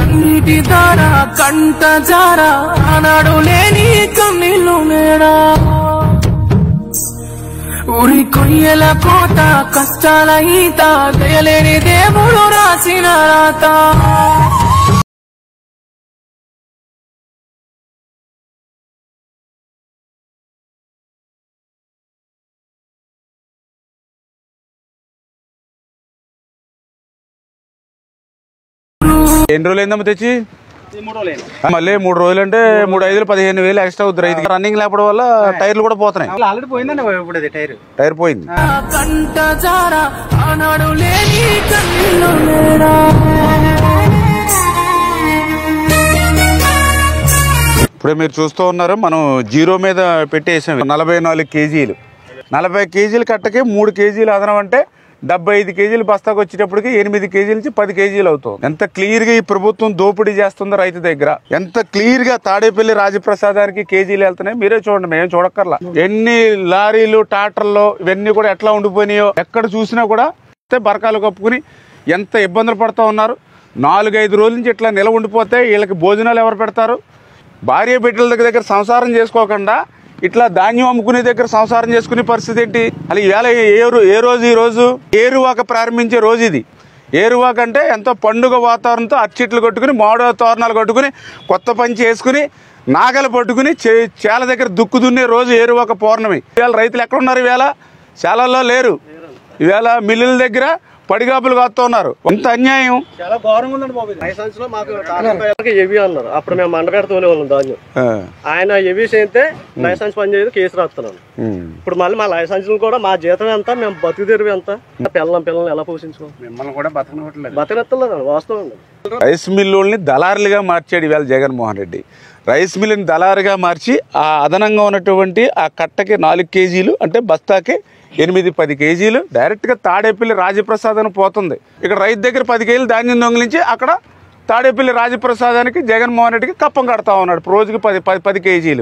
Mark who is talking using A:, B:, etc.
A: కన్నీటి దార కంట జార ఆనాడు లేని కన్నీళ్ళు మేడా ఊరి కొయ్యల కోత కష్టాల ఈత దయలేని దేవుడు రాసిన రాత
B: ఎన్ని రోజులు అయిందమ్మా తెచ్చి
C: ఈ మూడో లేను
B: మళ్ళీ మూడు రోజులు అంటే మూడు ఐదులు పదిహేను వేలు ఎక్స్ట్రా అవుతుంది రైతు రన్నింగ్ లేపడం వల్ల టైర్లు కూడా పోతున్నాయి
C: ఆల్రెడీ పోయిందండి ఇప్పుడు అది టైర్
B: టైర్ పోయింది
A: కంట జార ఆనాడు లేని కన్నీళ్ళు మేడా
B: ఇప్పుడే మీరు చూస్తూ ఉన్నారు మనం జీరో మీద పెట్టేసాం నలభై నాలుగు కేజీలు నలభై కేజీలు కట్టకి మూడు కేజీలు అదనం అంటే డెబ్బై ఐదు కేజీలు బస్తాకు వచ్చేటప్పటికి ఎనిమిది కేజీల నుంచి పది కేజీలు అవుతుంది ఎంత క్లియర్ గా ఈ ప్రభుత్వం దోపిడీ చేస్తుందో రైతు దగ్గర ఎంత క్లియర్ గా తాడేపల్లి రాజప్రసాదానికి కేజీలు వెళ్తున్నాయి మీరే చూడండి మేము చూడక్కర్లా ఎన్ని లారీలు టాటర్లు ఇవన్నీ కూడా ఎట్లా ఉండిపోయినాయో ఎక్కడ చూసినా కూడా అంతే బరకాలు కప్పుకుని ఎంత ఇబ్బందులు పడుతూ ఉన్నారు నాలుగైదు రోజుల నుంచి ఇట్లా నిల ఉండిపోతే వీళ్ళకి భోజనాలు ఎవరు పెడతారు భార్య బిడ్డల దగ్గర దగ్గర సంసారం చేసుకోకుండా ఇట్లా ధాన్యం అమ్ముకునే దగ్గర సంసారం చేసుకునే పరిస్థితి ఏంటి అలా ఈవేళ ఏ రో- ఏ రోజు ఈ రోజు ఏరువాక ప్రారంభించే రోజు ఇది ఏరువాక అంటే ఎంతో పండుగ వాతావరణంతో అచ్చిట్లు కొట్టుకుని మామిడి తోరణాలు కొట్టుకుని కొత్త పంచి వేసుకుని నాగలు పట్టుకుని చే- చేల దగ్గర దుక్కు దున్నే రోజు ఏరువాక పౌర్ణమి ఇవాళ రైతులు ఎక్కడ ఉన్నారు ఈవేళ శాలల్లో లేరు ఈవేళ మిల్లుల దగ్గర పడిగాపులు కాస్తూ ఉన్నారు ఎంత అన్యాయం
C: చాలా ఘోరంగా ఉందండి బాబు లైసెన్స్ లో మాకు టాటా ఎవి అన్నారు అప్పుడు మేము మండపేట తోలే వాళ్ళం ధాన్యం
B: ఆ,
C: ఆయన ఎవి చేస్తే లైసెన్స్ పని చేయదు కేసు రాస్తున్నాను
B: ఉమ్.
C: ఇప్పుడు మళ్ళీ మా లైసెన్స్ కూడా మా జీతం ఎంత మేము బతుకు తెరువు ఎంత పిల్లలం పిల్లల్ని ఎలా పోషించుకో
D: మిమ్మల్ని కూడా బతకనివ్వట్లేదు
C: బతకనెత్తలేదు వాస్తవం అండి
B: రైస్ మిల్లుల్ని దళారులుగా మార్చాడు ఇవాళ జగన్మోహన్ రెడ్డి రైస్ మిల్లుని దళారుగా మార్చి ఆ అదనంగా ఉన్నటువంటి ఆ కట్టకి నాలుగు కేజీలు అంటే బస్తాకి ఎనిమిది పది కేజీలు డైరెక్ట్గా తాడేపల్లి రాజప్రసాద్ అని పోతుంది ఇక్కడ రైతు దగ్గర పది కేజీలు ధాన్యం దొంగిలించి అక్కడ తాడేపల్లి రాజప్రసాదానికి జగన్మోహన్ రెడ్డికి కప్పం కడతా ఉన్నాడు రోజుకి పది పది పది కేజీలు